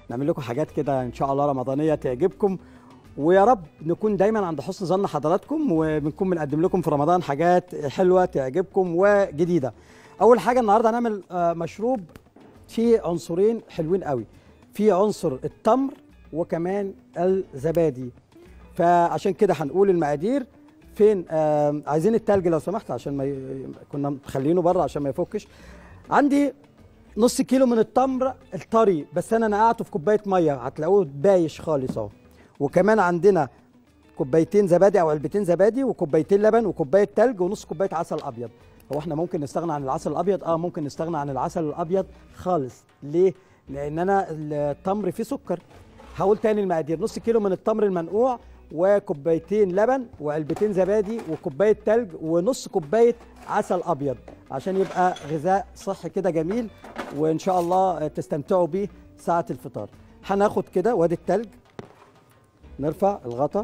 نعمل لكم حاجات كده ان شاء الله رمضانيه تعجبكم ويا رب نكون دايما عند حسن ظن حضراتكم وبنكون بنقدم لكم في رمضان حاجات حلوه تعجبكم وجديده اول حاجه النهارده هنعمل آه، مشروب فيه عنصرين حلوين قوي في عنصر التمر وكمان الزبادي فعشان كده هنقول المقادير فين آه عايزين التلج لو سمحت عشان ما ي... كنا مخلينه بره عشان ما يفكش عندي نص كيلو من التمر الطري بس انا نقعته في كوبايه ميه هتلاقوه بايش خالص اهو وكمان عندنا كوبايتين زبادي او علبتين زبادي وكوبايتين لبن وكوبايه تلج ونص كوبايه عسل ابيض هو احنا ممكن نستغنى عن العسل الابيض اه ممكن نستغنى عن العسل الابيض خالص ليه لان انا التمر فيه سكر هقول تاني المقادير نص كيلو من التمر المنقوع وكوبايتين لبن وعلبتين زبادي وكوبايه تلج ونص كوبايه عسل ابيض عشان يبقى غذاء صحي كده جميل وان شاء الله تستمتعوا بيه ساعه الفطار هناخد كده وادي التلج نرفع الغطا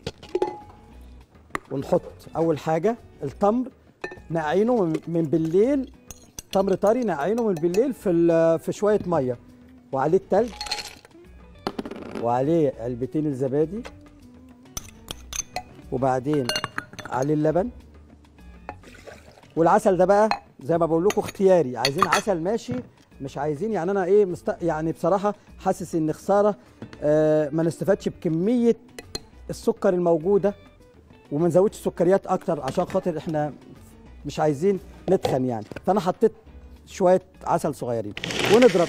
ونحط اول حاجه التمر نقعينه من- من بالليل تمر طري نقعينه من بالليل في ال- في شويه ميه وعليه التلج وعليه علبتين الزبادي وبعدين عليه اللبن والعسل ده بقى زي ما بقول لكم اختياري عايزين عسل ماشي مش عايزين يعني انا ايه مست... يعني بصراحه حاسس ان خساره آه ما نستفادش بكميه السكر الموجوده وما نزودش السكريات اكتر عشان خاطر احنا مش عايزين نتخن يعني فانا حطيت شويه عسل صغيرين ونضرب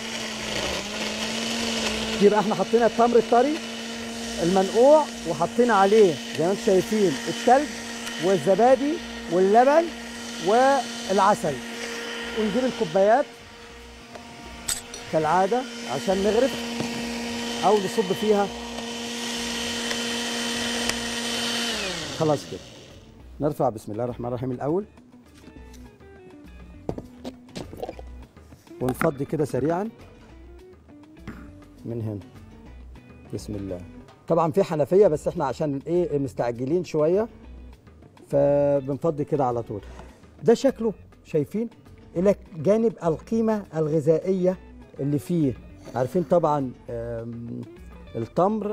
يبقى احنا حطينا التمر الطري المنقوع وحطينا عليه زي ما انتم شايفين التلج والزبادي واللبن والعسل ونجيب الكوبايات كالعاده عشان نغرف او نصب فيها خلاص كده نرفع بسم الله الرحمن الرحيم الاول ونفضي كده سريعا من هنا بسم الله طبعا في حنفيه بس احنا عشان ايه مستعجلين شويه فبنفضي كده على طول ده شكله شايفين الى جانب القيمه الغذائيه اللي فيه عارفين طبعا آم، التمر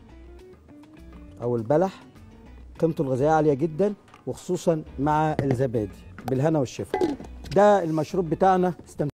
او البلح قيمته الغذائيه عاليه جدا وخصوصا مع الزبادي بالهنا والشفا ده المشروب بتاعنا استمتعوا